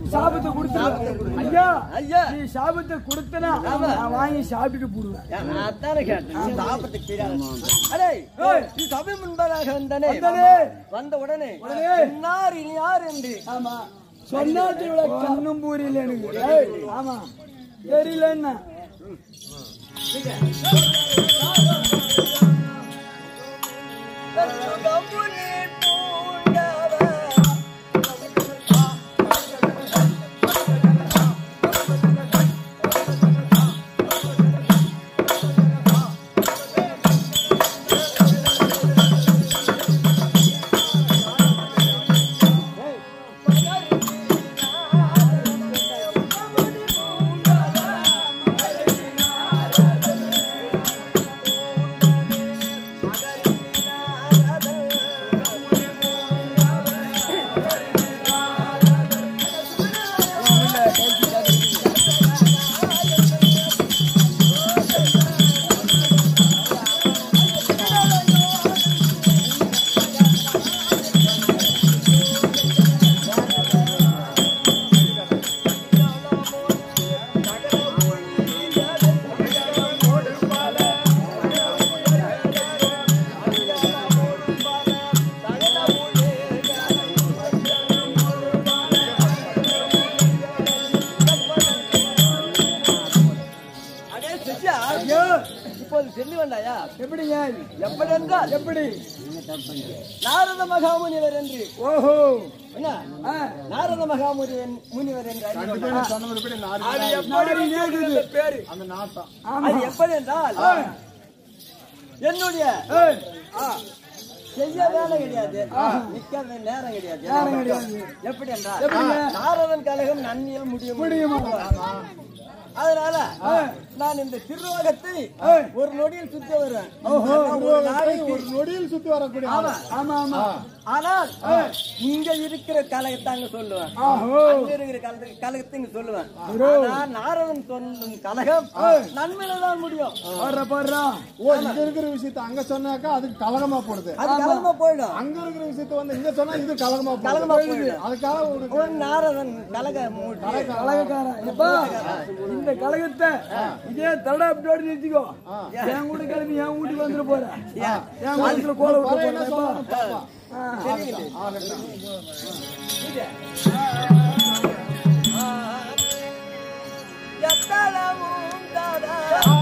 சாபத்தை கொடுத்து ஐயா ஐயா. நீ சாபத்தை கொடுத்தனா நான் வாங்கி சாப்பிட்டுட்டு போடுவேன் நான் அதானே கேட்டேன் சாப்பிட்டு அடே ஏய். நீ சபை முன்பதாக வந்தனே வந்தனே. வந்த உடனே உடனே. இன்னார் இனி யார் என்று ஆமா சொன்னா திருவிழா கண்ணும் பூரியில் எனக்கு ஏய், ஆமா தெரியல என்ன கம்புனி பூண்டவர் அடே சிஷ்யா ஐயோ இப்போது சொல்லி வந்தாயா எப்படிங்க எப்படி என்றால் எப்படி நாரத மகாமுனிவர் என்று ஓஹோ என்ன ஆ, நாரத மகாமுனிவன் முனிவர் என்று அறிந்தோம். நாடி நேக்குது. அந்த நாட்டம் ஆமா அது எப்படி என்றால் என்னுடைய ஏய், ஆ, செய்ய வேலை கிடையாது நிக்க வே- நேரம் கிடையாது நேரம் கிடையாது. எப்படி என்றால் எப்படிங்க? நாரதன் கழகம் நன்மையில் முடியும் முடியுமா? அதனால நான் இந்த திருவாகத்தை ஏய். ஒரு நொடியில் சுத்தி வருவேன் ஓஹோ, நான் ஒரு நாளைக்கு ஒரு நொடியில் சுத்தி வரக்கூடிய ஆமா ஆமா ஆமா ஆனால் இங்க இருக்கிற கழகத்தை அங்க சொல்லுவேன் ஆஹோ அங்க இருக்கிற கழக- கழகத்தை இங்க சொல்லுவேன் ஆனா நாரதன் சொல்லும் கழகம் நன்மையில தான் முடியும் போடுற போடுறா ஓ இங்க இருக்கிற விஷயத்த அங்க சொன்னாக்கா அதுக்கு கலகமா போடுது அது கலகமா போயிடும் அங்க இருக்கிற விஷயத்த வந்து இங்க சொன்னா இது கலகமா கலகமா போடுது போயிடும் அதுக்காக ஒரு ஒரு நாரதன் கலக மூடி கழகக்காரன் எப்பா இந்த கழகத்தை இதே தடா அப்படியோட நிறுத்திக்கோ என் வீட்டு கிளம்பி என் வீட்டுக்கு வந்துட போற என் வீட்டுல கோல விட்டு குறை என்ன போறேன் சொல்லணும் பாப்பா. எத்தளமும் தரா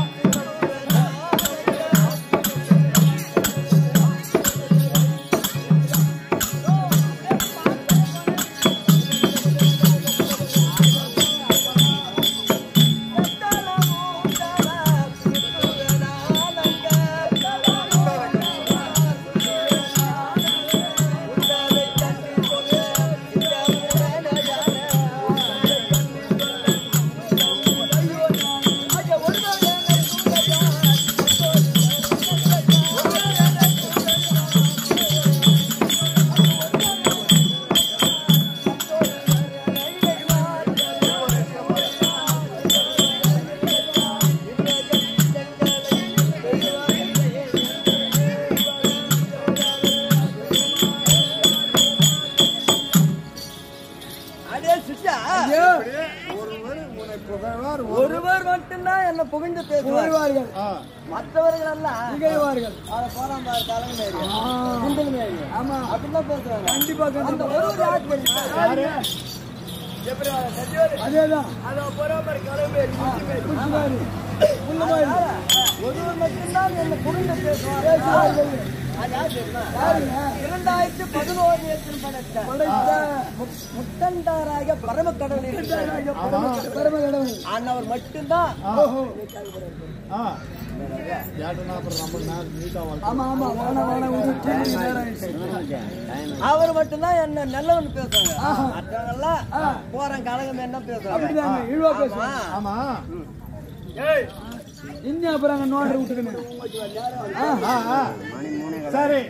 அடே சிஷ்யா ஐயோ ஒருவர் உன்னை புகழ்வார் ஒருவர் மட்டும்தான் என்ன புகழ்ந்து பேசுவார் புகழ்வார்கள் ஆ. மற்றவர்கள் எல்லாம் திகழ்வார்கள் அத போலாம் பாரு தலைமை மேரி ஆ, குண்டல் மேரி ஆமா அப்படிதான் பேசுவாங்க கண்டிப்பா அந்த கண்டிப்பா ஒருவர் யார் தெரியுமா எப்படி வர சத்தியவாதி அதேதான் அத போறா பாரு தலைமை மேரி குண்டல் மேரி புடிச்சுக்காரு. புல்லு மாதிரி. அதனால ஒருவர் மட்டும்தான் என்ன புகழ்ந்து பேசுவார் பேசுவார்கள். அது யார் தெரியுமா யாருங்க? இரண்டாயிரத்தி பதினோரு நேரத்தில் படைத்த படைத்த முத்- முத்தண்டாராக பரம கடவுள் இருக்கிறார். பரம கடவுள். ஆனவர் மட்டும்தான் ஓஹோ. ஆ. ஏட்டனா அப்புறம் நம்ம நேரம் நீட்டா வாழ்க்கை. ஆமா ஆமா வாண வாண ஒரு கேள்வி நேரம் ஆயிடுச்சு. அவர் மட்டும்தான் என்ன நல்லவன் பேசுவாங்க மற்றவங்க எல்லாம் போறேன் கழகம் என்ன பேசுவாங்க அப்படிதாங்க இழுவா பேசுவாங்க ஆமா. ஆமா இன்னும் அப்புறம் அங்க நோண்டை விட்டுக்கணும் ஆ, ஆ. சரி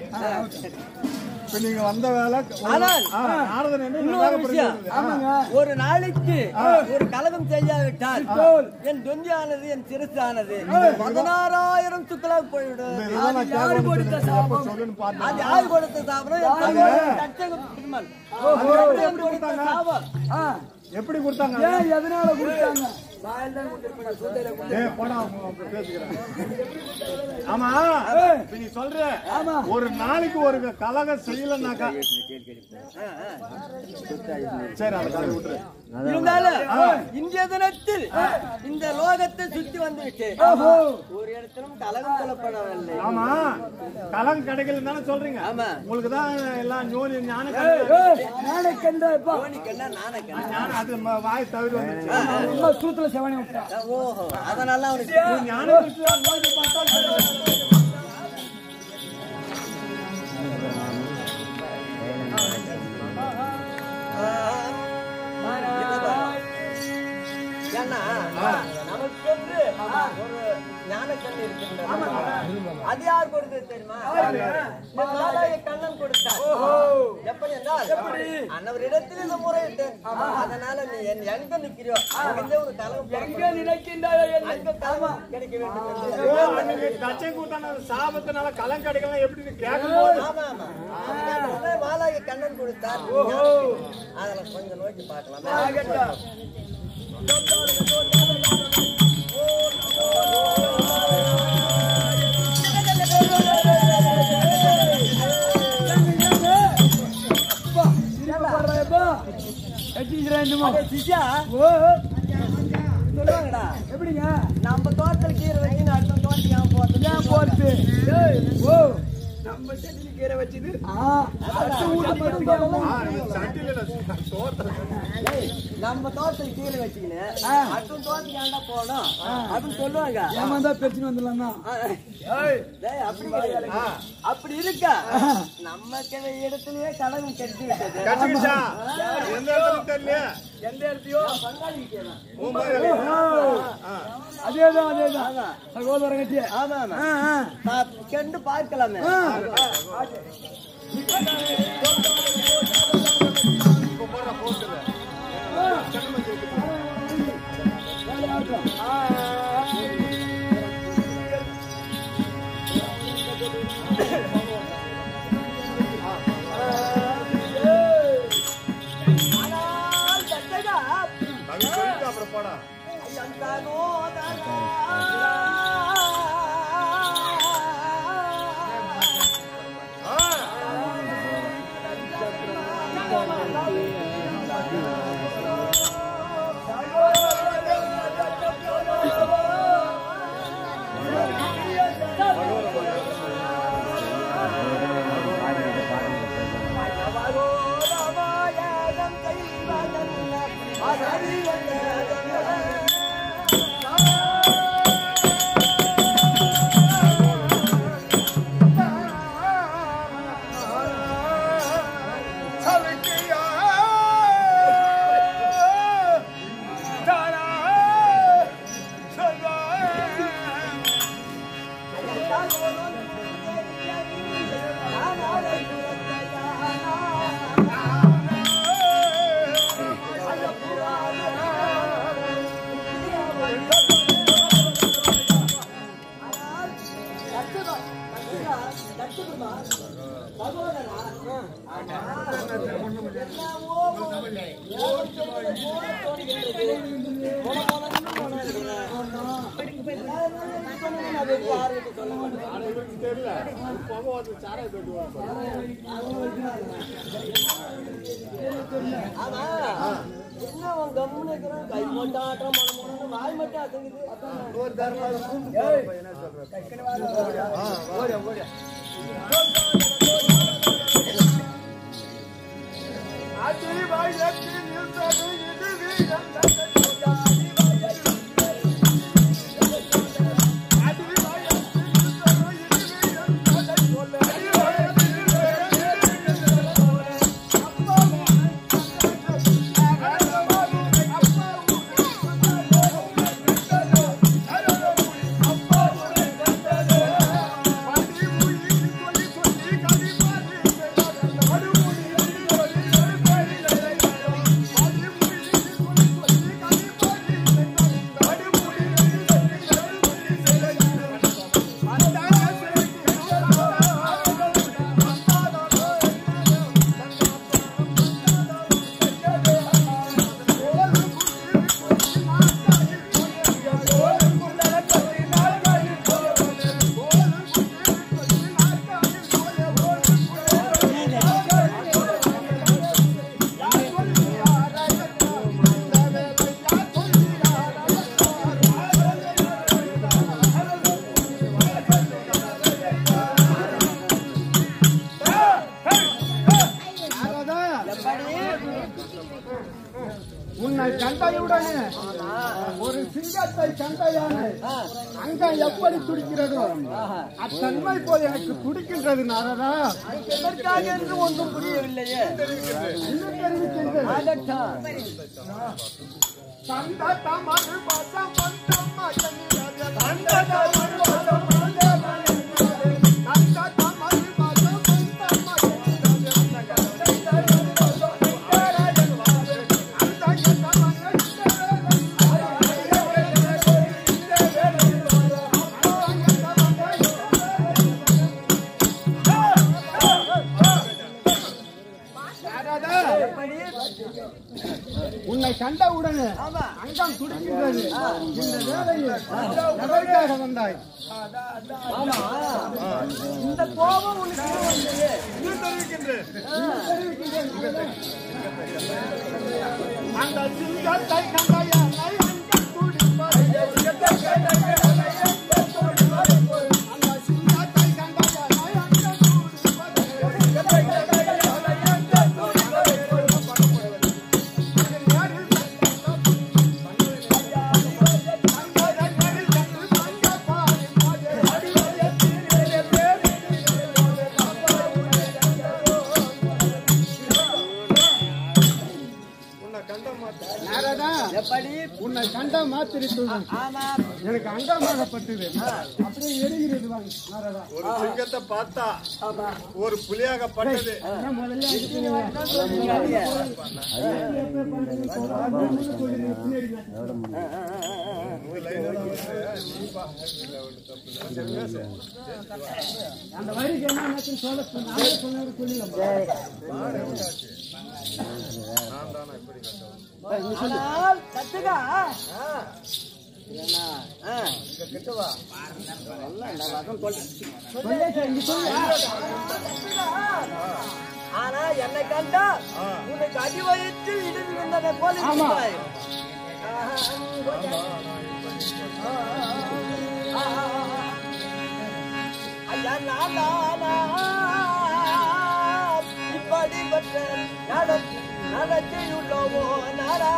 இப்ப நீங்க வந்த வேலை ஆனால் ஆ, நாரதன் என்று இன்னொரு நன்றாக விஷயம். புரிகிறது. ஆமாங்க ஒரு நாளைக்கு ஒரு கலகம் செய்யாவிட்டால் என் தொந்தியானது என் சிறுசானது பதினாறாயிரம் சுக்கலாக போய்விடும் இதுதான் நான் யாரு கேட்கணும்னு கொடுத்த சொன்னேன். சாபம்? எப்ப சொல்லுன்னு பார்த்தேன். அது யார் கொடுத்த சாப்பிடும் என் தந்தை தட்சக பெருமாள். அது எப்படி கொடுத்த சாபம்? ஆ, எப்படி கொடுத்தாங்க ஏன் எதனால கொடுத்தாங்க வாயில் தான் கொடுத்திருப்பாங்க, சூட்டையில கொடுத்து- ஏய், போடா அவங்க பேசிக்கிறேன் ஆமா ஏய். இப்ப நீ சொல்ற ஆமா. ஒரு நாளைக்கு ஒரு கலகம் செய்யலனாக்கா சரி அந்த கலகம் விட்டுரு இருந்தாலும் இந்திய தினத்தில் இந்த லோகத்தை சுத்தி வந்து விட்டு ஓஹோ. ஒரு இடத்திலும் கலகம் கொள்ளப்படவில்லை ஆமா கலகம் கிடைக்கலன்னு தானே சொல்றீங்க ஆமா. உங்களுக்கு தான் எல்லாம் ஞோனி ஞான ஏய், ஏய், நானே கண்டேப்பா. தோணிக்கண்ணா நானே கண்ணா ஞானம் அது ம- வாய் தவிர வந்துச்சு ரொம்ப சூத்துல செவனே விட்டா. ஓஹோ அதனால அவனுக்கு நீ ஞானம் இருக்குதா, நோய் பார்த்தா தெரியும். ஏன்னா நமக்கு வந்து ஒரு ஞானக்கண் இருக்கின்றது அது யார் கொடுத்தது தெரியுமா இந்த மாலாய கண்ணன் கொடுத்தார் எப்படி என்றால் அன்னவரிடத்தில் இந்த முறையிட்டேன் அதனால நீ என் எங்க நிக்கிறியோ அங்கே ஒரு கலகம் எங்க நினைக்கின்றாயோ என்னை? அங்க கலகம் கிடைக்க வேண்டும் என்று. ஐயோ, அன்னைக்கு தச்சை கூத்தான சாபத்தினால கலம் கிடைக்கலாம் எப்படி கேட்கும்போது ஆமா ஆமா அதனால மாலாய கண்ணன் கொடுத்தார் அதுல கொஞ்சம் நோக்கி பார்க்கலாம் ஆகட்டும். அப்பா, இருக்க பாடுறாயப்பா. கட்டிக்கிறேன் இன்னுமா. சிஷா ஓ, சொல்லுவாங்கடா எப்படிங்க நம்ம தோட்டத்தில் கீரை வச்சு அடுத்த தோட்டத்துக்கு ஏன் போறது ஏன் போட்டு ஏய், ஓ நம்ம செடியில் கீரை வச்சது ஆ அடுத்த வீட்டு மட்டும் கேட்கணும். சட்டில சோத்துல நம்ம தோட்டத்தில் கீரை வச்சுக்கின்னு ஆ. அடுத்த தோட்டத்துக்கு ஏன்டா போனோம் அப்படின்னு சொல்லுவாங்க ஏமாந்தா பிரச்சனை வந்துடலாம் தான் டேய், அப்படி கிடையாது. அப்படி இருக்கா நம்ம கிளை இடத்துலயே கடகம் கட்டி விட்டது கட்டிக்கிச்சா எந்த இடத்துல தெரியல எந்த இடத்தையோ பங்காளி கிட்டேதான். அதேதான் அதேதான் சகோதரன் கட்டிய ஆமா ஆமா ஆ, ஆ. நான் கண்டு பார்க்கலாமே ஆ. ஆனால் தட்டடா, அது சொல்லிட்டு அப்புறம் போடா ஐயந்தானோ தானா. அவரோரமாயகம் செய்வதல்ல, அதறிவதல்ல. தெரியல போக வந்து சாராய தொட்டு ஆமா என்ன அவன் கம்முன்னு இருக்கிறான் கை மட்டும் ஆட்டம் மொன மொனன்னு வாய் மட்டும் அசங்குது அப்பா உடனே ஒரு சிங்கத்தை கண்டையான அங்கம் எப்படி துடிக்கிறதோ அத்தன்மை போல் எனக்கு துடிக்கின்றது நாரதா எதற்காக என்று ஒன்றும் புரியவில்லையே இன்னும் தெரிவிக்கின்றது அதற்காக தந்த தமது பசம் பந்தம் மகனிரது. தந்த தமது பசம் பந்தம் மகனிரது. தந்த தமது பசம் பந்தம் மகனிரது. அந்த கத்தமது பசம் மகனிரது. அந்த உன்னை கண்ட உடனே அங்கம் துடிக்கின்றது இந்த வேலையில் எதற்காக வந்தாய் ஆமா இந்த கோபம் உனக்கு வந்தது அந்த சிங்கத்தை கண்ட யானை அங்கம் துடிப்பது. அந்த சிங்கத்தை கண்ட யானை அங்கம் துடிப்பது. நாரதா, எப்படி உன்னை கண்ட மாத்திருக்கிறேன் ஆமா எனக்கு அங்கமாகப்பட்டது அப்படியே எரிகிறது வாங்க நாரதா ஒரு சிங்கத்தை பார்த்தா ஒரு புலியாக பட்டது என்ன முதல்ல அடிக்கிறீங்க? அந்த வரிக்கு என்ன ஆச்சுன்னு சொல்ல சொன்ன- நானே சொன்னது சொல்லிடலாம். ஆனால் கத்துக்கா ஆனா என்னை கண்டா உனக்கு அடி வயிற்றில் இடிந்து விழுந்ததை போல இருக்கிறாய். ஐயா நான் நானா இப்படிப்பட்ட நடத்தி நடத்தியுள்ளவோ நாரா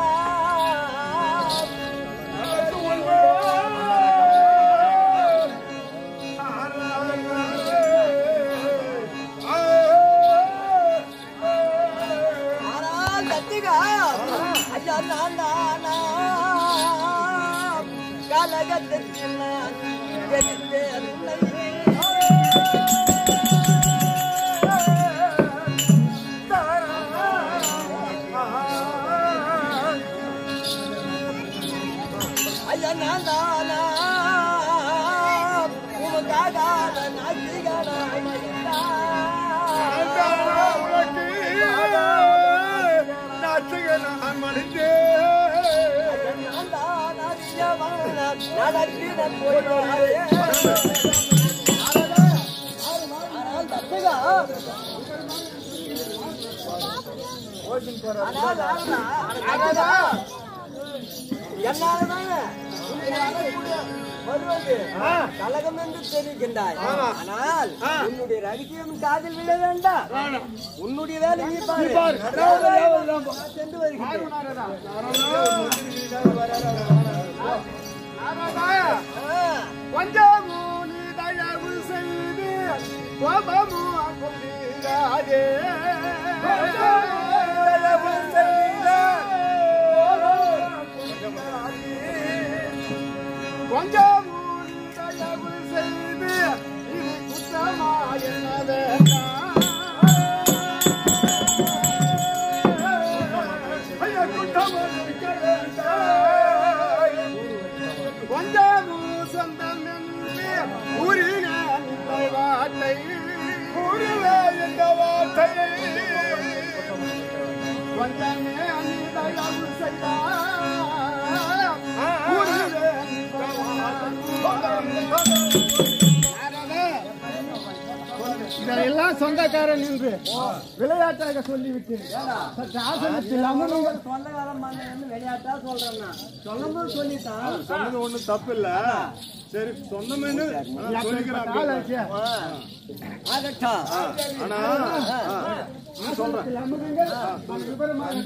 ஆனால் கத்திகா ஐயா நான் நானா கலகத்திற்கு நான் தெரிந்தேன் ஐயா நான் தானா உனக்காக நாட்டிகனா நான் தானா நடத்தின போய் என்னாலதாங்க வருவது கலகம் என்று தெரிவிக்கின்றாய் ஆனால் உன்னுடைய ரகசியம் காதில் விழ வேண்டாம் உன்னுடைய வேலை நீ பாரு நான் சென்று வருகிறேன் ஆ. கொஞ்சமும் நீ தயவு செய்து கோபமும் கொண்டிராதே. தயவு செய்து கொஞ்சமும் நீ தயவு செய்து இது குற்றமா என்ன வேண்டாம் ஐயா, குற்றமா இருக்க வேண்டாம். கொஞ்சமும் சொந்தம் என்று கூறின இந்த வார்த்தை கூறின இந்த வார்த்தை கொஞ்சமே அனிதயம் செய்தார் கூறின இந்த வார்த்தை. இதெல்லாம் தான் சொந்தக்காரன் என்று விளையாட்டாக சொல்லிவிட்டு சற்று ஆசனத்தில் அமருங்கள் சொந்தக்காரன் பண்ணு விளையாட்டா சொல்றேன் நான் சொல்லும்போது சொல்லிட்டான் சொன்னது ஒண்ணும் தப்பு இல்ல சரி சொந்தமேனு ஆனா சொல்லிக்கிறான் ஆளாச்சியா? ஆகட்டும் ஆனா ஆ, நான் சொல்றேன் ஆசனத்தில் அமருங்கள் நான் விவரமாக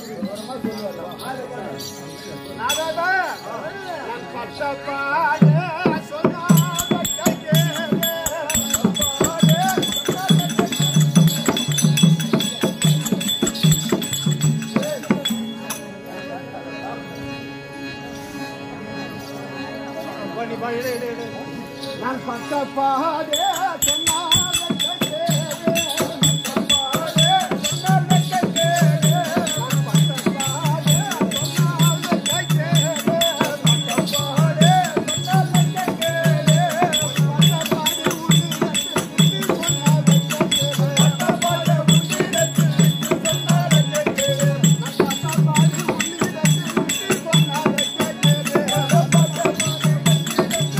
நாதா, நான் பட்ட பாடு சொன்னாத கையேலே. பண்ணி பா இடு இடு இடு நான் பட்ட பாடு சொன்னாத கையேலே. பாடு சொன்னாத கையேலே. நான் பட்ட பாடு சொன்னாத கையேலே. பட்ட பாடு சொன்னாத கையேலே. பட்ட பாடு உன்னிடத்தில் சொன்னாத கையேலே. பட்ட பாடு உன்னிடத்தில் சொன்னாத கையேலே. நான் பட்ட பாடு உன்னிடத்தில் சொன்னாத கையேலே. பட்ட பாடு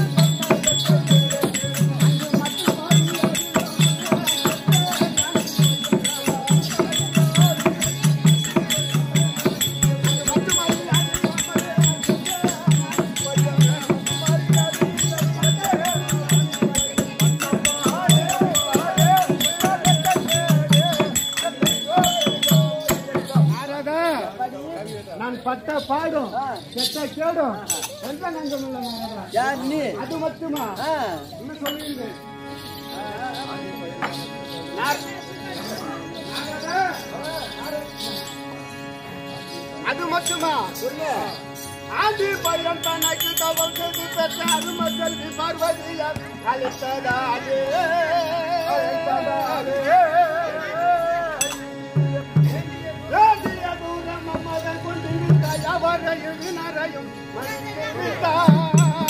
நாரதா, நான் பட்ட பாடும் கெட்ட கேடும் எந்த நஞ்சம் இல்லை நாரதா. யார் நீ அது மட்டுமா ஆ, இன்னும் சொல்லுங்க அது மட்டுமா சொல்லு ஆண்டி பையன் தனக்கு தவம் செய்து பெற்ற அருமை செல்வி பார்வதியார் அளித்ததாலே வேண்டிய தூரம் மமதன் கொண்டிருந்த எவரையும் வினரையும் மன்னித்து விட்டார்.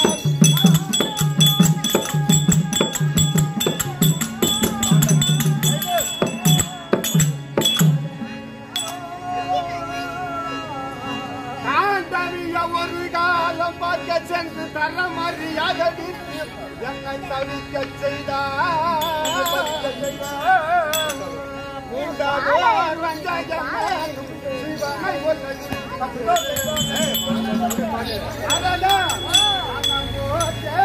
நான் தனிய ஒரு காலம் பார்க்க சென்று தர மரியாத என்னை தவிக்க செய்தார் மூன்றாவது வஞ்சகம் மேலும் சிவனை ஒன்றை அதனால் மனம் போச்சே,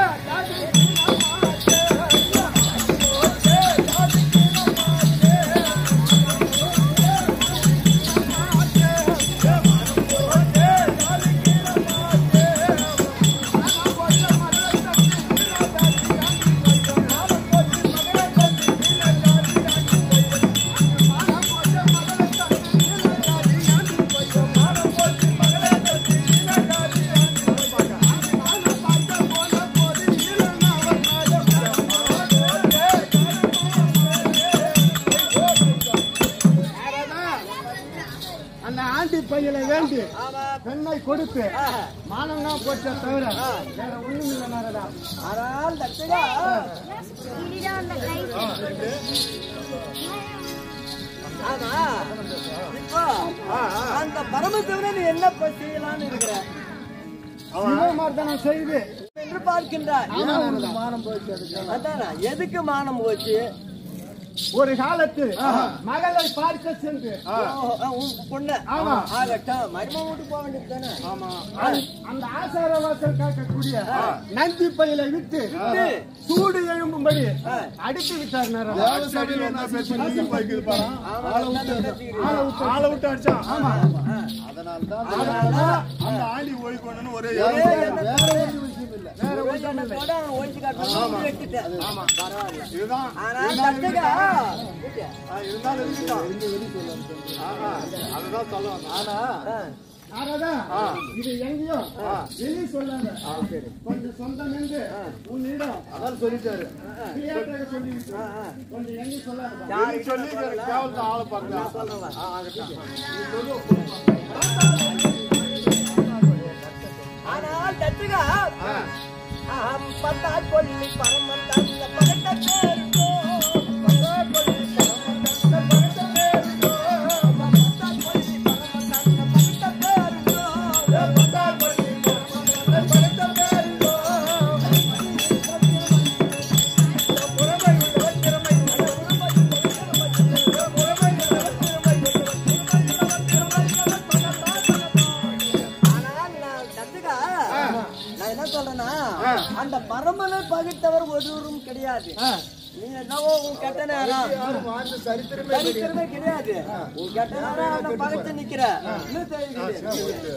அந்த ஆண்டி பையனை வேண்டி பெண்ணை கொடுத்து மானம் தான் போச்ச தவிர வேற ஒண்ணும் இல்லை நாரதா ஆனால் தட்டுடா ஆமா இப்போ அந்த பரமசிவனை நீ என்ன போய் செய்யலாம்னு இருக்கிற சிவமர்தனம் செய்து என்று பார்க்கின்றார் அதானா எதுக்கு மானம் போச்சு ஒரு காலத்தில் மகளை பார்க்க சென்று ஓ, ஆ, உன் பொண்ணு ஆமா. ஆகட்டும் மருமக வீட்டுக்கு போக வேண்டியது தானே அந்த- அந்த ஆசார வாசல் காக்கக்கூடிய நந்தி பையில விட்டு விட்டு. சூடு எழும்பும்படி அடித்து விட்டார் நாரதா சபையில் என்ன பேச்சு நீங்க போய்க்குது பாரு. ஆளை விட்டு ஆளை விட்டு அடிச்சான் ஆமா அதனாலதான் அந்த ஆண்டி ஓய்க்கணும்னு ஒரே ஒரே யோசனை. எண்ணத்தோட அவன் ஒழிச்சு காட்டணும். வெட்டிட்டேன். பரவாயில்ல. இதுதான் ஆனால் தட்டுடா. ஆ, இருந்தாலும் இருக்கட்டும். ஆஹா, அதுதான் சொல்ல வந்தேன். ஆனா நாரதா இது எங்கேயும் வெளியே சொல்லாத கொஞ்சம் சொந்தம் என்று உன்னிடம் அதான் சொல்லிட்டாரு விளையாட்டாக சொல்லி கொஞ்சம் எங்கேயும் சொல்லாத நீ சொல்லி கேவலத்தை ஆளை பாருங்க ஆ, ஆகட்டும். ஆனால் தட்டுடா. அகம் பத்தாய் கொல்லி பரமன் தந்த பகட்ட பேருக்கோ. பத்தாய் கொல்லி பரமன் தந்த பகட்ட பேருக்கோ. பத்தாய் கொல்லி பரமன் தந்த பகட்ட பேருக்கோ. பத்தாய் கொல்லி பரமன் தந்த பகட்ட பேருக்கோ. புறமை உள்ள திறமை உள்ள புறமை நான் என்ன சொல்றேன்னா அந்த பரமனை பகிர்ந்தவர் ஒருவரும் கிடையாது நீ என்னவோ உன் கெட்ட நேரம் யாரும் வாழ்ந்த சரித்திரமே கிடையாது. சரித்திரமே கிடையாது உன் கெட்ட நேரம் அந்த பகிர்ந்து நிக்கிற இன்னும் தெரியுது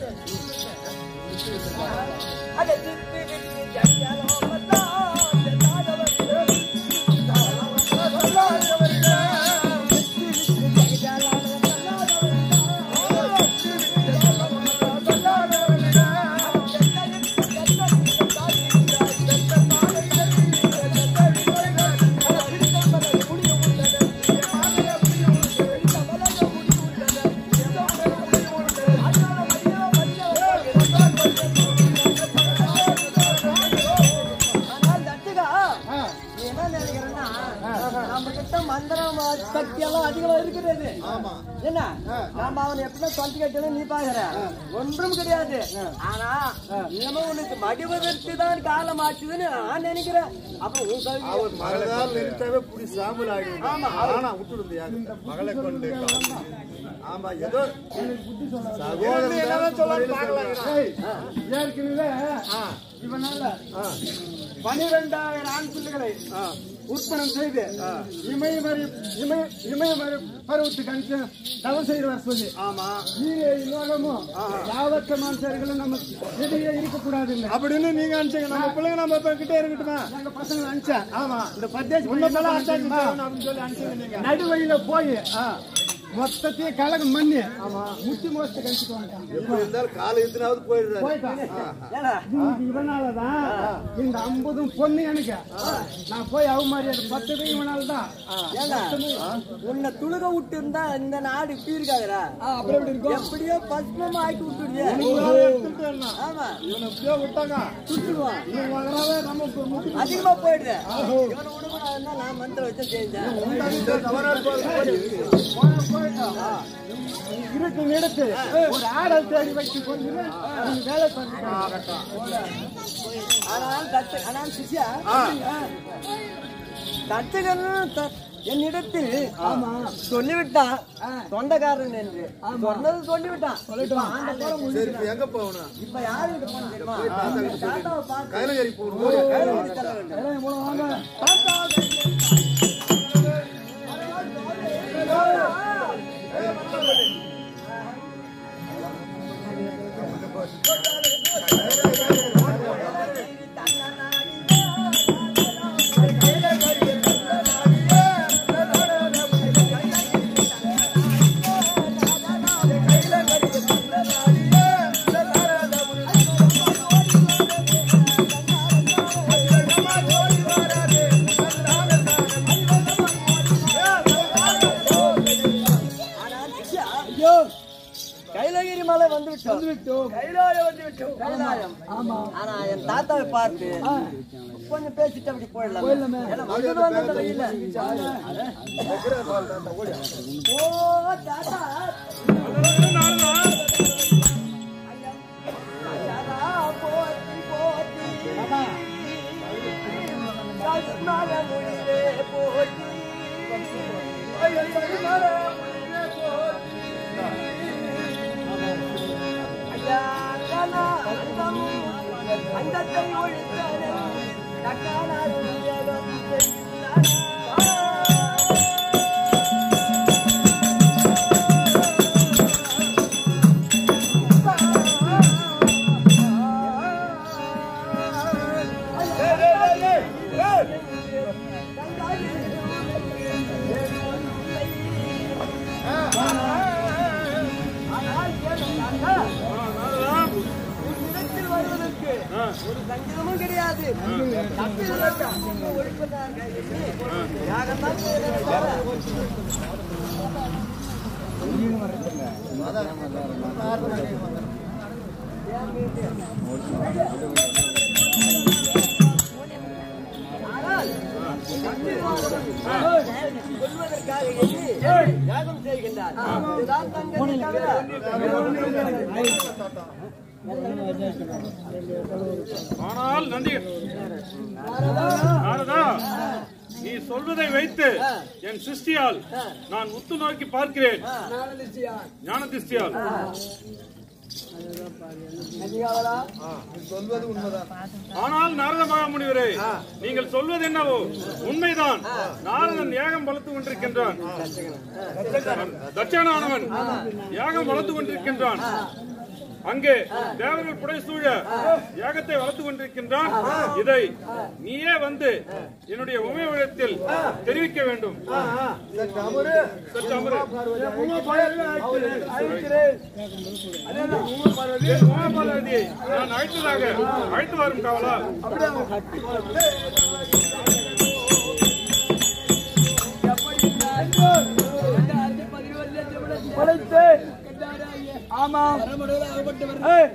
அட திருப்பி விட்டு ஜடியாலோ மத்தா, செல்லாதவர்களே. சொல்லாதவர்களே. திருப்பி விட்டு ஜடியாலோ ஆனால் தட்டுகா, நீ என்ன நினைக்கிறேன்னா, நம்ம கிட்ட மந்திரம் சக்தி எல்லாம் அதிகமா இருக்கிறது என்ன நாம அவனை எப்படி சொல்லி கேட்டது நீ பாக்குற ஒன்றும் கிடையாது ஆனா இனிமே உனக்கு மடிவதற்கு தான் காலம் ஆச்சுதுன்னு நான் நினைக்கிறேன் அப்ப உன் கல்வி அவர் மகளால் நிறுத்தவே புடி சாம்பல் ஆகிடும் ஆமா. ஆனா விட்டுடுது யாரு மகளை கொண்டு ஆமா ஏதோ சகோதரன் என்னதான் சொல்லணும்னு பார்க்கலாம். ஏய், ஏற்கனவே இவனால பனிரெண்டாயிரம் ஆண் பிள்ளைகளை உற்பனம் செய்து இமயமரி இமய இமயமரி பருவத்துக்கு அனுப்பிச்சு தவம் செய்து வர சொல்லி ஆமா நீரே இலோகமும் யாவற்ற மனுஷர்களும் நம்ம எதிரியே இருக்கக்கூடாது இல்லை அப்படின்னு நீங்க அனுப்பிச்சீங்க நம்ம பிள்ளைங்க நம்ம இப்ப கிட்டே இருக்கட்டுமா எங்க பசங்க அனுப்பிச்சேன் ஆமா இந்த பத்தேசி உன்னதெல்லாம் பையன் அட்டாக் தெரியுமா? அப்படின்னு சொல்லி அனுப்பிச்சீங்க நீங்க நடுவழியில போய் மொத்தத்தையும் கலகம் பண்ணி முட்டி மோசத்தை கழிச்சுட்டு வந்துட்டான் எப்படி இருந்தாலும் காலை எத்தனாவது போயிடுறாரு போயிட்டான் ஏன்னா இன்னைக்கு இவனாலதான் இந்த ஐம்பதும் பொண்ணு எனக்கு நான் போய் அவமாரியாத பத்து இவனால தான் ஏன்னா உன்னை துளுக விட்டு இருந்தா இந்த நாடு இப்படி இருக்காதுடா அப்புறம் எப்படி இருக்கும் எப்படியோ பஸ்மமா ஆக்கி விட்டுடுவியே இவனால எடுத்துட்டு வரணும். ஆமா இவனை எப்படியோ விட்டாங்க சுட்டுடுவான் இவன் வளராத நம்ம இப்ப முடி- அதிகமா போயிடுது இவனை விடக்கூடாதுன்னா நான் மந்திரம் வச்சு செஞ்சேன் இந்த தவறான பால் போய். இருக்கும் இடத்து ஒரு ஆடல் தேடி வைத்து கொண்டு நீ வேலை பார்த்து ஆனால் தட்டு ஆனால் சிஷ்யா தட்டுகன் என்னிடத்தில் ஆமா சொல்லிவிட்டான் சொந்தக்காரன் என்று சொன்னது சொல்லிவிட்டான் இப்ப ஆண்ட போல சரி முடிஞ்சுது. இப்ப எங்க போகணும் இப்ப யாரு கிட்ட போன தெரியுமா தாத்தாவை பார்த்து கைலகரி போகணும் கையில வச்சு தள்ள வேண்டும். ஆனால் சிஷ்யா, கைலகிரி மலை வந்து விட்டோம் கைலாயம் வந்து விட்டோம் கைலாயம் ஆனா என் தாத்தாவை பார்த்து கொஞ்சம் பேசிட்டு அப்படி போயிடலாம் ஏன்னா வந்தது வந்தது வெயில்ல. ஓ தாத்தா ஐயா, போத்தி போத்தி கஷ்மல முடிவே போத்தி ஐயா, கஷ்மல முடிவே போத்தி ஐயா, கனா அந்தம் அந்தத்தை ஒழித்தனன் தக்கானார் உயரம் செய்தானா ஒரு சங்கீதமும் கிடையாது யாகத்தான் ஆனால் கொள்வதற்காக எண்ணி யாகம் செய்கின்றார் இதுதான் தங்கள் ஆனால் நந்தி நாரதா நீ சொல்வதை வைத்து என் சிருஷ்டியால் நான் உத்து நோக்கி பார்க்கிறேன் ஞான திருஷ்டியால் அதிகாவலா சொல்வது உண்மைதான் ஆனால் நாரத மகாமுனிவரே நீங்கள் சொல்வது என்னவோ உண்மைதான் நாரதன் யாகம் வளர்த்து கொண்டிருக்கின்றான் தட்சணானவன் யாகம் வளர்த்து கொண்டிருக்கின்றான் அங்கே தேவர்கள் புடை சூழ யாகத்தை வளர்த்து கொண்டிருக்கின்றான் இதை நீயே வந்து என்னுடைய உமையத்தில் தெரிவிக்க வேண்டும் சற்று அமரு சற்று அமரு. உமா பார்வதி அழைக்கிறேன் அதேதான் உமா பார்வதி என் உமாபாரதியை நான் அழைத்ததாக அழைத்து வரும் காவலா படைத்து ஆமாம் ஏய்,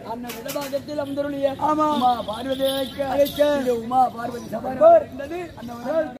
ஆமாம் உமா பார்வதி அழைக்க அழைக்க உமா பார்வதி சபை இருந்தது அந்த